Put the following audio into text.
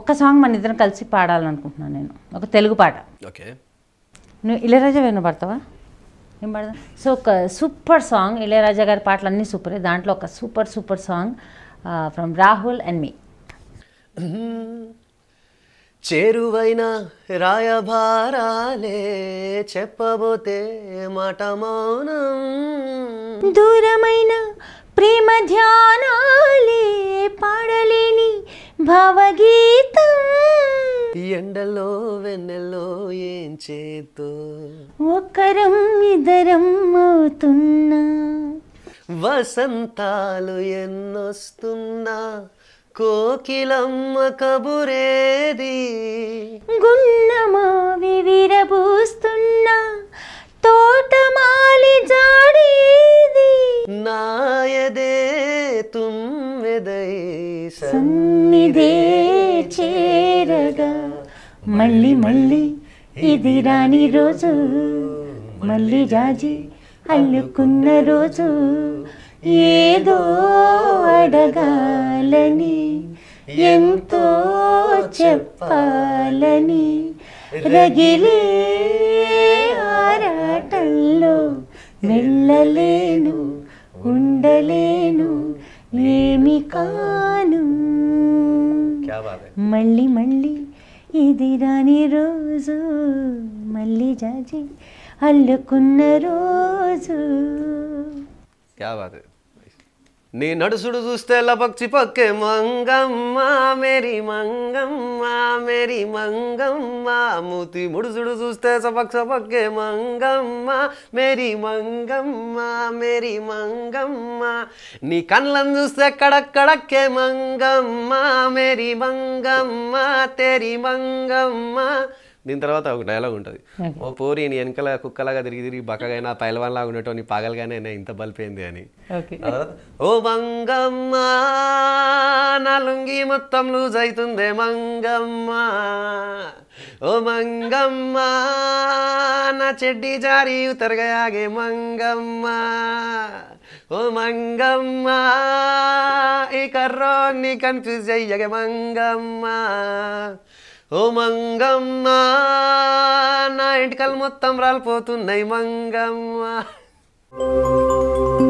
ఒక్క సాంగ్ మన ఇద్దరం కలిసి పాడాలనుకుంటున్నాను నేను ఒక తెలుగు పాట ఓకే నువ్వు ఇళయరాజా వినపడతావా ఏం పాడదా సో ఒక సూపర్ సాంగ్ ఇళయరాజా గారి పాటలు అన్నీ సూపరే దాంట్లో ఒక super super song from Rahul and me చేరువైన రాయభారాలే చెప్పబోతే మాట మౌనం దూరమైన ప్రేమ ధ్యానాలే పాడలేని భావగీతం ఎండలో వెన్నెల్లో ఏం చేతో ఒకరం ఇద్దరం అవుతున్నా వసంతాలు ఎన్నొస్తున్నా కోకిలమ్మ కబురేది గున్నమావి విరబూస్తున్నా తోటమాలి జాడేది నాయదే తుమ్మెదై సన్నిధే చేరగా మళ్ళీ మళ్ళీ ఇది రాని రోజు మళ్ళీ జాజి అల్లుకున్న రోజు ఏదో అడగాలని ఎంతో చెప్పాలని రగిలే ఆరాటంలో వెళ్ళలేను ఉండలేను ఏమి కాను క్యా బాత్ హై మళ్ళీ మళ్ళీ ఇది రాని రోజు మళ్ళీ జాజి అల్లుకున్న రోజు క్యా బాత్ హై నీ నడుసుడు చూస్తే లపక్ చిపక్కే మంగమ్మ మేరీ మంగమ్మ మేరీ మంగమ్మ మూతి ముడుసుడు చూస్తే సపక్ సపక్కే మంగమ్మ మేరీ మంగమ్మ మేరీ మంగమ్మ నీ కళ్ళను చూస్తే కడక్ కడక్కే మంగమ్మ మేరీ మంగమ్మ తేరి మంగమ్మ దీని తర్వాత ఒక డైలాగ్ ఉంటుంది ఓ పోరి నీ వెనకాల కుక్కలాగా తిరిగి తిరిగి బక్కగా నా పైలవాన్ లాగా ఉండటం నీ పగలగానే నా ఇంత బలిపోయింది అని ఓకే తర్వాత, ఓ మంగమ్మ నా లుంగి మొత్తం లూజ్ అవుతుందే మంగమ్మ ఓ మంగమ్మ నా చెడ్డి జారి ఉతరగయాగే మంగమ్మ ఓ మంగమ్మ ఈ కర్రోని కన్ఫ్యూజ్ అయ్యగే మంగమ్మ ఓ మంగమ్మ నా ఇంటికలు మొత్తం రాలిపోతున్నాయి మంగమ్మ